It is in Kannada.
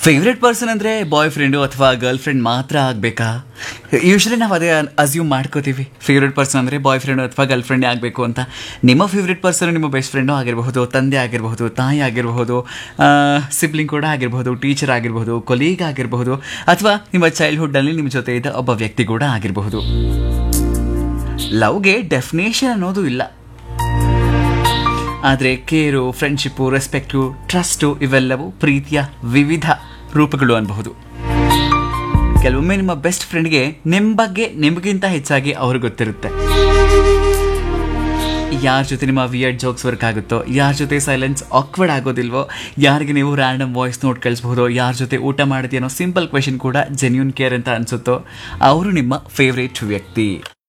ಫೇವ್ರೆಟ್ ಪರ್ಸನ್ ಅಂದರೆ ಬಾಯ್ ಫ್ರೆಂಡು ಅಥವಾ ಗರ್ಲ್ ಫ್ರೆಂಡ್ ಮಾತ್ರ ಆಗಬೇಕಾ ಯೂಶ್ವಲಿ ನಾವು ಅದೇ ಅಸ್ಯೂಮ್ ಮಾಡ್ಕೋತೀವಿ ಫೇವ್ರೆಟ್ ಪರ್ಸನ್ ಅಂದರೆ ಬಾಯ್ ಫ್ರೆಂಡು ಅಥವಾ ಗರ್ಲ್ ಫ್ರೆಂಡೇ ಆಗಬೇಕು ಅಂತ ನಿಮ್ಮ ಫೇವ್ರೆಟ್ ಪರ್ಸನ್ ನಿಮ್ಮ ಬೆಸ್ಟ್ ಫ್ರೆಂಡು ಆಗಿರಬಹುದು ತಂದೆ ಆಗಿರಬಹುದು ತಾಯಿ ಆಗಿರಬಹುದು ಸಿಬ್ಲಿಂಗ್ ಕೂಡ ಆಗಿರಬಹುದು ಟೀಚರ್ ಆಗಿರಬಹುದು ಕೊಲೀಗ್ ಆಗಿರಬಹುದು ಅಥವಾ ನಿಮ್ಮ ಚೈಲ್ಡ್ಹುಡ್ನಲ್ಲಿ ನಿಮ್ಮ ಜೊತೆ ಇದ್ದ ಒಬ್ಬ ವ್ಯಕ್ತಿ ಕೂಡ ಆಗಿರಬಹುದು ಲವ್ಗೆ ಡೆಫಿನೇಷನ್ ಅನ್ನೋದು ಇಲ್ಲ ಆದರೆ ಕೇರು ಫ್ರೆಂಡ್ಶಿಪ್ಪು ರೆಸ್ಪೆಕ್ಟು ಟ್ರಸ್ಟು ಇವೆಲ್ಲವೂ ಪ್ರೀತಿಯ ವಿವಿಧ ರೂಪಗಳು ಅನ್ಬಹುದು ಕೆಲವೊಮ್ಮೆ ನಿಮ್ಮ ಬೆಸ್ಟ್ ಫ್ರೆಂಡ್ಗೆ ನಿಮ್ಮ ಬಗ್ಗೆ ನಿಮಗಿಂತ ಹೆಚ್ಚಾಗಿ ಅವ್ರು ಗೊತ್ತಿರುತ್ತೆ ಯಾರ ಜೊತೆ ನಿಮ್ಮ ವಿಯರ್ಡ್ ಜೋಕ್ಸ್ ವರ್ಕ್ ಆಗುತ್ತೋ ಯಾರ ಜೊತೆ ಸೈಲೆನ್ಸ್ ಆಕ್ವರ್ಡ್ ಆಗೋದಿಲ್ವೋ ಯಾರಿಗೆ ನೀವು ರ್ಯಾಂಡಮ್ ವಾಯ್ಸ್ ನೋಟ್ ಕಳಿಸ್ಬಹುದೋ ಯಾರ ಜೊತೆ ಊಟ ಮಾಡಿದ್ಯೋ ಅನ್ನೋ ಸಿಂಪಲ್ ಕ್ವೆಶನ್ ಕೂಡ ಜೆನ್ಯೂನ್ ಕೇರ್ ಅಂತ ಅನ್ಸುತ್ತೋ ಅವರು ನಿಮ್ಮ ಫೇವ್ರೇಟ್ ವ್ಯಕ್ತಿ